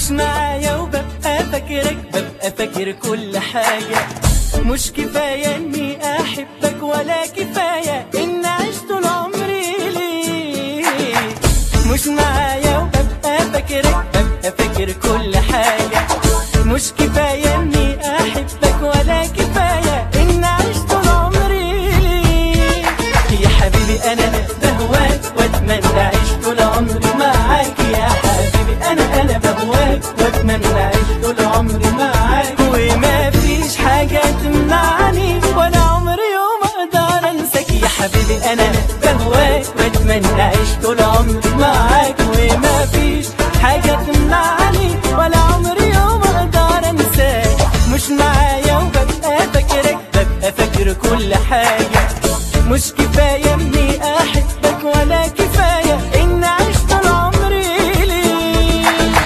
مش معايا وببقى فاكرك ببقى فاكر كل حاجة مش كفاية اني احبك ولا كفاية ان اعيش طول عمري ليك مش معايا وببقى فاكرك ببقى فاكر كل حاجة مش كفاية اني احبك ولا كفاية ان اعيش طول عمري ليك يا حبيبي انا بهواك واتمنى اعيش طول عمري معاك يا حبيبي انا انا بهواك واتمنى اعيش طول عمري معاك وما فيش حاجة تمنعني ولا عمري يوم اقدر انساك يا حبيبي انا بهواك واتمنى اعيش طول عمري معاك وما فيش حاجة تمنعني ولا عمري يوم اقدر انساك مش معايا وببقى فاكرك ببقى فاكر كل حاجة مش كفاية اني احبك ولا كفاية ان اعيش طول عمري ليك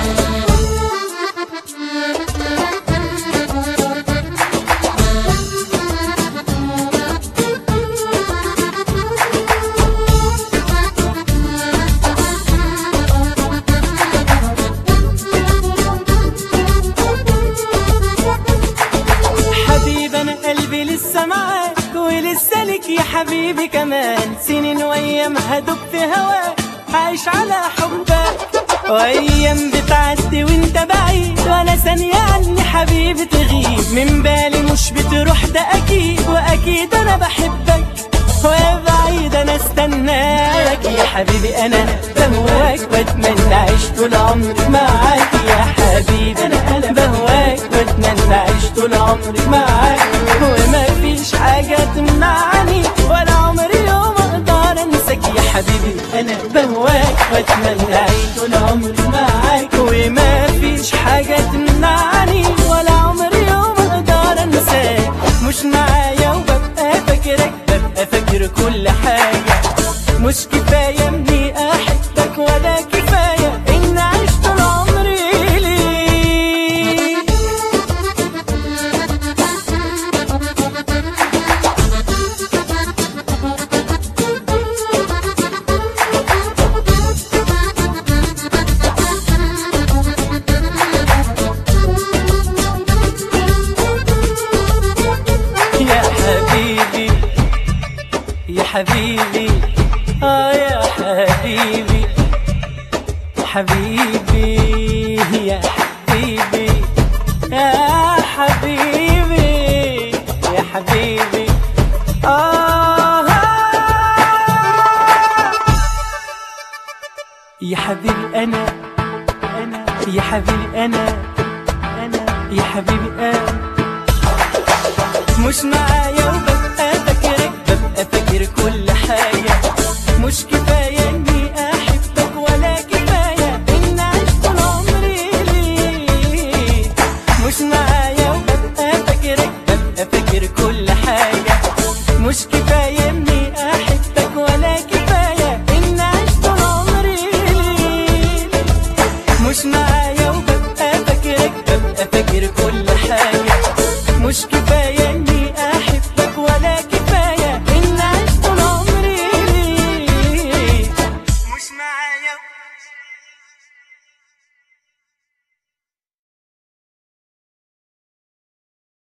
حبيبي انا قلبي لسه معاك ولسه لك يا حبيبي كمان سنين وايام هدوب في هواك عايش على حبك وايام بتعدي وانت بعيد وانا ثانية عني حبيبي تغيب من بالي مش بتروح ده اكيد واكيد انا بحبك ويا بعيد انا استناك يا حبيبي انا بهواك واتمنى اعيش طول عمري معاك يا حبيبي انا انا بهواك واتمنى اعيش طول عمري معاك وما فيش حاجه تمنعني ولا عمري يوم اقدر انساك يا حبيبي انا بهواك واتمنى اعيش طول عمري معاك وما فيش حاجه تمنعني ولا عمري يوم اقدر انساك مش معايا وببقى فاكرك ببقى فاكر كل حاجه مش كفايه اني احبك ولا كفايه ان اعيش طول عمري ليك يا حبيبي يا حبيبي اه يا حبيبي حبيبي يا حبيبي يا حبيبي يا حبيبي آه يا حبيبي أنا أنا يا حبيبي أنا أنا يا حبيبي أنا مش معايا وببقى فاكرك ببقى فاكر كل حاجة